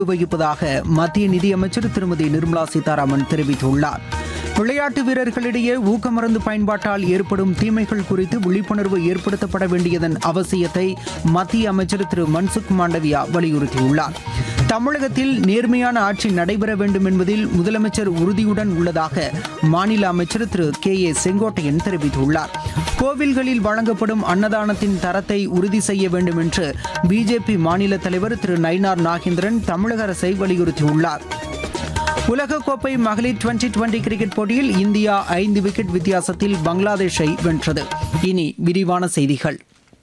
வகிப்பதாக மத்திய நிதியமைச்சர் திருமதி நிர்மலா சீதாராமன் தெரிவித்துள்ளார் விளையாட்டு வீரர்களிடையே ஊக்கமருந்து பயன்பாட்டால் ஏற்படும் தீமைகள் குறித்து விழிப்புணர்வு ஏற்படுத்தப்பட வேண்டியதன் அவசியத்தை மத்திய அமைச்சர் திரு மன்சுக் மாண்டவியா வலியுறுத்தியுள்ளார் தமிழகத்தில் நேர்மையான ஆட்சி நடைபெற வேண்டும் என்பதில் முதலமைச்சர் உறுதியுடன் உள்ளதாக மாநில அமைச்சர் திரு கே ஏ செங்கோட்டையன் தெரிவித்துள்ளார் கோவில்களில் வழங்கப்படும் அன்னதானத்தின் தரத்தை உறுதி செய்ய வேண்டும் என்று பிஜேபி மாநில தலைவர் திரு நயினார் நாகேந்திரன் தமிழக அரசை வலியுறுத்தியுள்ளார் உலகக்கோப்பை மகளிர் டுவெண்டி டுவெண்டி கிரிக்கெட் போட்டியில் இந்தியா ஐந்து விக்கெட் வித்தியாசத்தில் பங்களாதேஷை வென்றது இனி விரிவான செய்திகள்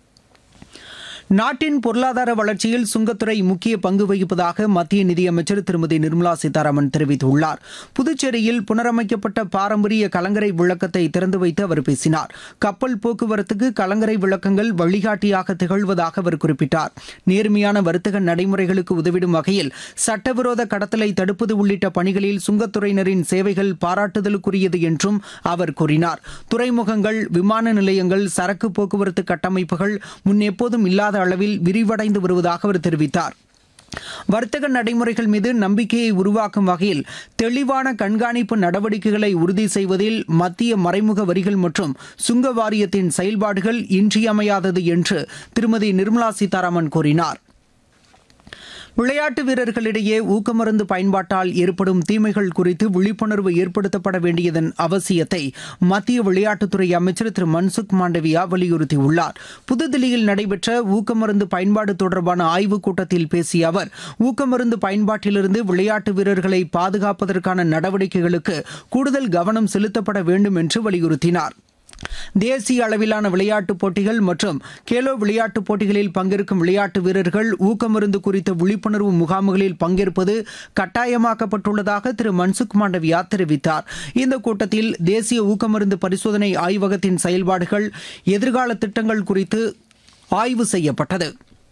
நாட்டின் பொருளாதார வளர்ச்சியில் சுங்கத்துறை முக்கிய பங்கு வகிப்பதாக மத்திய நிதியமைச்சர் திருமதி நிர்மலா சீதாராமன் தெரிவித்துள்ளார் புதுச்சேரியில் புனரமைக்கப்பட்ட பாரம்பரிய கலங்கரை விளக்கத்தை திறந்து வைத்து அவர் பேசினார் கப்பல் போக்குவரத்துக்கு கலங்கரை விளக்கங்கள் வழிகாட்டியாக திகழ்வதாக அவர் குறிப்பிட்டார் நேர்மையான வர்த்தக நடைமுறைகளுக்கு உதவிடும் வகையில் சட்டவிரோத கடத்தலை தடுப்பது உள்ளிட்ட பணிகளில் சுங்கத்துறையினரின் சேவைகள் பாராட்டுதலுக்குரியது என்றும் அவர் கூறினார் துறைமுகங்கள் விமான நிலையங்கள் சரக்கு போக்குவரத்து கட்டமைப்புகள் முன்னெப்போதும் இல்லாத அளவில் விரிவடைந்து வருவதாக அவர் தெரிவித்தார் வர்த்தக நடைமுறைகள் மீது நம்பிக்கையை உருவாக்கும் வகையில் தெளிவான கண்காணிப்பு நடவடிக்கைகளை உறுதி செய்வதில் மத்திய மறைமுக வரிகள் மற்றும் சுங்க வாரியத்தின் செயல்பாடுகள் இன்றியமையாதது என்று திருமதி நிர்மலா சீதாராமன் கூறினார் விளையாட்டு வீரர்களிடையே ஊக்கமருந்து பயன்பாட்டால் ஏற்படும் தீமைகள் குறித்து விழிப்புணர்வு ஏற்படுத்தப்பட வேண்டியதன் அவசியத்தை மத்திய விளையாட்டுத்துறை அமைச்சர் திரு மன்சுக் மாண்டவியா வலியுறுத்தியுள்ளார் புதுதில்லியில் நடைபெற்ற ஊக்கமருந்து பயன்பாடு தொடர்பான ஆய்வுக் கூட்டத்தில் பேசிய அவர் ஊக்கமருந்து பயன்பாட்டிலிருந்து விளையாட்டு வீரர்களை பாதுகாப்பதற்கான நடவடிக்கைகளுக்கு கூடுதல் கவனம் செலுத்தப்பட வேண்டும் என்று வலியுறுத்தினார் தேசிய அளவிலான விளையாட்டுப் போட்டிகள் மற்றும் கேலோ விளையாட்டுப் போட்டிகளில் பங்கேற்கும் விளையாட்டு வீரர்கள் ஊக்கமருந்து குறித்த விழிப்புணர்வு முகாம்களில் பங்கேற்பது கட்டாயமாக்கப்பட்டுள்ளதாக திரு மன்சுக் மாண்டவியா தெரிவித்தார் இந்த கூட்டத்தில் தேசிய ஊக்கமருந்து பரிசோதனை ஆய்வகத்தின் செயல்பாடுகள் எதிர்கால திட்டங்கள் குறித்து ஆய்வு செய்யப்பட்டது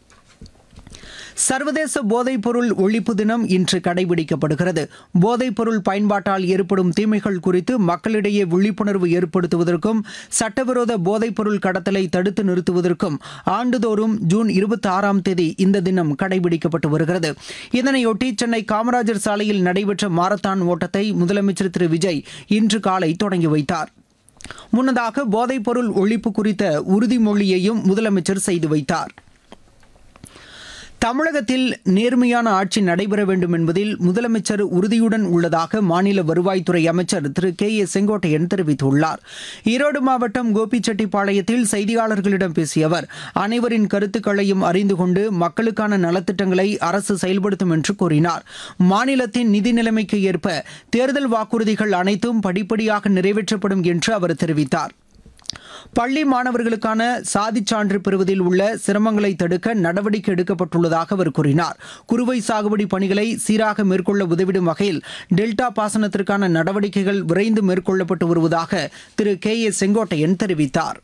சர்வதேச போதைப்பொருள் ஒழிப்பு தினம் இன்று கடைபிடிக்கப்படுகிறது போதைப்பொருள் பயன்பாட்டால் ஏற்படும் தீமைகள் குறித்து மக்களிடையே விழிப்புணர்வு ஏற்படுத்துவதற்கும் சட்டவிரோத போதைப்பொருள் கடத்தலை தடுத்து நிறுத்துவதற்கும் ஆண்டுதோறும் ஜூன் இருபத்தி ஆறாம் தேதி இந்த தினம் கடைபிடிக்கப்பட்டு வருகிறது இதனையொட்டி சென்னை காமராஜர் சாலையில் நடைபெற்ற மாரத்தான் ஓட்டத்தை முதலமைச்சர் திரு விஜய் இன்று காலை தொடங்கி வைத்தார் முன்னதாக போதைப்பொருள் ஒழிப்பு குறித்த உறுதிமொழியையும் முதலமைச்சர் செய்து வைத்தார் தமிழகத்தில் நேர்மையான ஆட்சி நடைபெற வேண்டும் என்பதில் முதலமைச்சர் உறுதியுடன் உள்ளதாக மாநில வருவாய்த்துறை அமைச்சர் திரு கே ஏ செங்கோட்டையன் தெரிவித்துள்ளார் ஈரோடு மாவட்டம் கோபிச்செட்டிப்பாளையத்தில் செய்தியாளர்களிடம் பேசிய அவர் அனைவரின் கருத்துக்களையும் அறிந்து கொண்டு மக்களுக்கான நலத்திட்டங்களை அரசு செயல்படுத்தும் என்று கூறினார் மாநிலத்தின் நிதி நிலைமைக்கு ஏற்ப தேர்தல் வாக்குறுதிகள் அனைத்தும் படிப்படியாக நிறைவேற்றப்படும் என்று அவர் தெரிவித்தார் பள்ளி மாணவர்களுக்கான சாதிச் சான்று பெறுவதில் உள்ள சிரமங்களை தடுக்க நடவடிக்கை எடுக்கப்பட்டுள்ளதாக அவர் கூறினார் குறுவை சாகுபடி பணிகளை சீராக மேற்கொள்ள உதவிடும் வகையில் டெல்டா பாசனத்திற்கான நடவடிக்கைகள் விரைந்து மேற்கொள்ளப்பட்டு வருவதாக திரு கே ஏ செங்கோட்டையன் தெரிவித்தார்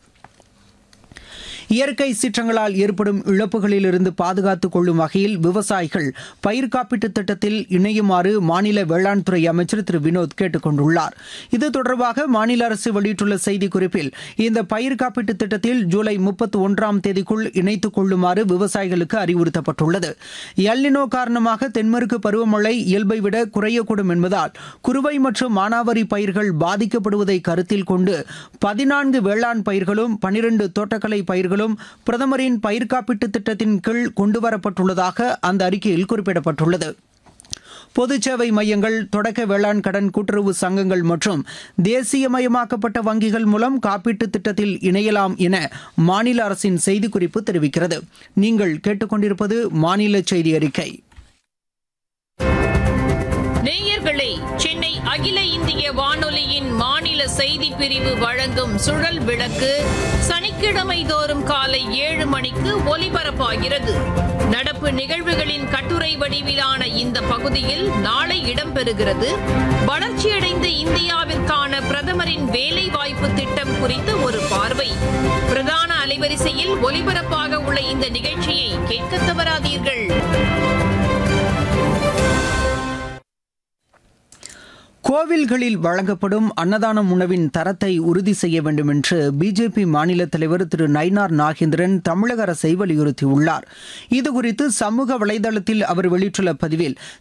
இயற்கை சீற்றங்களால் ஏற்படும் இழப்புகளிலிருந்து பாதுகாத்துக் கொள்ளும் வகையில் விவசாயிகள் பயிர் காப்பீட்டுத் திட்டத்தில் இணையுமாறு மாநில வேளாண் துறை அமைச்சர் திரு வினோத் கேட்டுக் கொண்டுள்ளார் இது தொடர்பாக மாநில அரசு வெளியிட்டுள்ள செய்திக்குறிப்பில் இந்த பயிர் காப்பீட்டுத் திட்டத்தில் ஜூலை முப்பத்தி ஒன்றாம் தேதிக்குள் இணைத்துக் கொள்ளுமாறு விவசாயிகளுக்கு அறிவுறுத்தப்பட்டுள்ளது எல்னினோ காரணமாக தென்மேற்கு பருவமழை இயல்பை விட குறையக்கூடும் என்பதால் குறுவை மற்றும் மானாவாரி பயிர்கள் பாதிக்கப்படுவதை கருத்தில் கொண்டு பதினான்கு வேளாண் பயிர்களும் பனிரெண்டு தோட்டக்கலை பயிர்களும் பிரதமரின் பயிர் காப்பீட்டு திட்டத்தின் கீழ் கொண்டுவரப்பட்டுள்ளதாக அந்த அறிக்கையில் குறிப்பிடப்பட்டுள்ளது பொதுச்சேவை மையங்கள் தொடக்க வேளாண் கடன் கூட்டுறவு சங்கங்கள் மற்றும் தேசியமயமாக்கப்பட்ட வங்கிகள் மூலம் காப்பீட்டுத் திட்டத்தில் இணையலாம் என மாநில அரசின் செய்திக்குறிப்பு தெரிவிக்கிறது நீங்கள் கேட்டுக்கொண்டிருப்பது மாநில செய்தி அறிக்கை நேயர்களே சென்னை அகில இந்திய வானொலியின் மாநில செய்தி பிரிவு வழங்கும் சுழல் விளக்கு சனிக்கிழமை தோறும் காலை ஏழு மணிக்கு ஒலிபரப்பாகிறது நடப்பு நிகழ்வுகளின் கட்டுரை வடிவிலான இந்த பகுதியில் நாளை இடம்பெறுகிறது வளர்ச்சியடைந்த இந்தியாவிற்கான பிரதமரின் வேலைவாய்ப்பு திட்டம் குறித்து ஒரு பார்வை பிரதான அலைவரிசையில் ஒலிபரப்பாக உள்ள இந்த நிகழ்ச்சியை கேட்க தவறாதீர்கள் கோவில்களில் வழங்கப்படும் அன்னதானம் உணவின் தரத்தை உறுதி செய்ய வேண்டும் என்று பிஜேபி மாநில தலைவர் திரு நயினார் நாகேந்திரன் தமிழக அரசை வலியுறுத்தியுள்ளார் இதுகுறித்து சமூக வலைதளத்தில் அவர் வெளியிட்டுள்ள பதிவில்